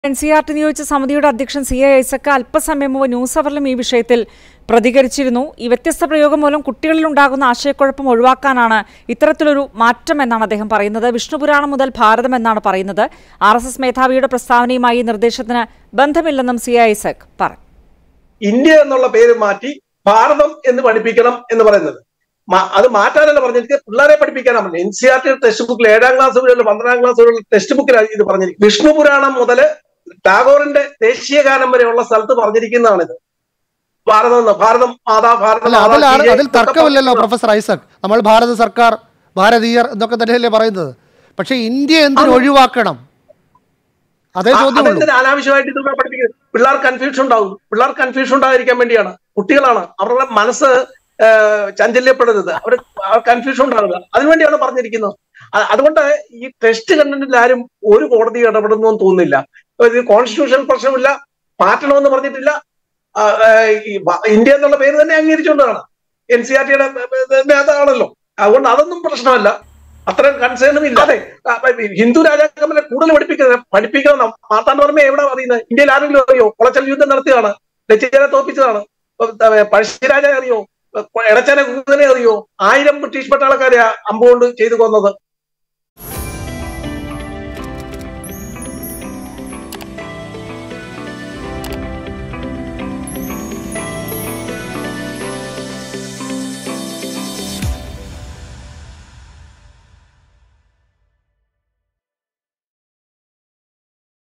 N C R T നിയോഗിച്ച സമിതിയുടെ അധ്യക്ഷൻ സി എ ഐസക്ക അല്പസമയം മുമ്പ് ന്യൂസ് അവറിലും ഈ വിഷയത്തിൽ പ്രതികരിച്ചിരുന്നു ഈ വ്യത്യസ്ത പ്രയോഗം മൂലം കുട്ടികളിൽ ഉണ്ടാകുന്ന ആശയക്കുഴപ്പം ഒഴിവാക്കാനാണ് ഇത്തരത്തിലൊരു മാറ്റം എന്നാണ് അദ്ദേഹം പറയുന്നത് വിഷ്ണുപുരാണം മുതൽ ഭാരതം എന്നാണ് പറയുന്നത് ആർ എസ് എസ് മേധാവിയുടെ പ്രസ്താവനയുമായി ഈ നിർദ്ദേശത്തിന് ബന്ധമില്ലെന്നും സി എ ഐസക് പറഞ്ഞു ഇന്ത്യ എന്നുള്ള പേര് മാറ്റി ഭാരതം എന്ന് പഠിപ്പിക്കണം എന്ന് പറയുന്നത് മ- അത് മാറ്റാനല്ല പറഞ്ഞിരിക്കുന്നത് പിള്ളേരെ പഠിപ്പിക്കാനാണ് പറഞ്ഞത് N C R T text ബുക്കിൽ ഏഴാം ക്ലാസ് വരെയുള്ള പന്ത്രണ്ടാം ക്ലാസ് വരെയുള്ള ടെക്സ്റ്റ് ബുക്കിലാണ് ഇത് പറഞ്ഞിരിക്കുന്നത് വിഷ്ണു പുരാണം മുതൽ ടാഗോറിന്റെ ദേശീയ ഗാനം വരെയുള്ള സ്ഥലത്ത് പറഞ്ഞിരിക്കുന്നതാണിത് ഭാരതം എന്ന് ഭാരതം മാതാ ഭാരതം അല്ല മാതാ അതിൽ ആർ- കീഴേ അതിൽ എന്നൊക്കെ തർക്കമില്ലല്ലോ പറഞ്ഞിട്ടുള്ള- പ്രൊഫസർ ഐസക് നമ്മൾ ഭാരത സർക്കാർ ഭാരതീയർ എന്നൊക്കെ തന്നെയല്ലേ പറയുന്നത് പക്ഷെ ഇന്ത്യ എന്തിനു ഒഴിവാക്കണം അതേ ആ, ചോദ്യമുള്ളൂ അതെന്തിനാ അനാവശ്യമായിട്ട് ഇതൊക്കെ പഠിപ്പിക്കുന്നത് പിള്ളേർ കൺഫ്യൂഷൻ ഉണ്ടാവും പിള്ളേർ കൺഫ്യൂഷൻ ഉണ്ടായിരിക്കാൻ വേണ്ടിയാണ് കുട്ടികളാണ് അവരുടെ മനസ്സ് ആ, ചഞ്ചല്യപ്പെടരുത് അവർ കൺഫ്യൂഷൻ ഉണ്ടാവുക അതിനുവേണ്ടിയാണ് പറഞ്ഞിരിക്കുന്നത് അ- അതുകൊണ്ട് ഈ ടെസ്റ്റ് കണ്ടന്റിൽ ആരും ഒരു കോടതി ഇടപെടുന്നു എന്ന് തോന്നുന്നില്ല ഇത് കോൺസ്റ്റിറ്റ്യൂഷൻ പ്രശ്നമില്ല മാറ്റണമെന്ന് പറഞ്ഞിട്ടില്ല ആ, ആ, ഈ ഭ- ഇന്ത്യ എന്നുള്ള പേര് തന്നെ അംഗീകരിച്ചുകൊണ്ടാണ് എൻ സി ആർ ടിയുടെ നേതാവാണല്ലോ അതുകൊണ്ട് അതൊന്നും പ്രശ്നമല്ല അത്രയും കൺസേണും ഇല്ല അതെ ആ, ഹിന്ദു രാജാക്കന്മാരെ കൂടുതൽ പഠിപ്പിക്കുന്നത് പഠിപ്പിക്കണം മാർത്താണ്ഡവർമ്മ എവിടെ അറിയുന്നത് ഇന്ത്യയിൽ ആരെങ്കിലും അറിയോ കുളച്ചൽ യുദ്ധം നടത്തിയതാണ് ഡച്ചുകാരെ തോപ്പിച്ചതാണ് പഴശ്ശിരാജ അറിയോ എടച്ചനെ കുതിരനെ അറിയോ ആയിരം ബ്രിട്ടീഷ് പട്ടാളക്കാരെ അമ്പുകൊണ്ട് ചെയ്തു കൊന്നത്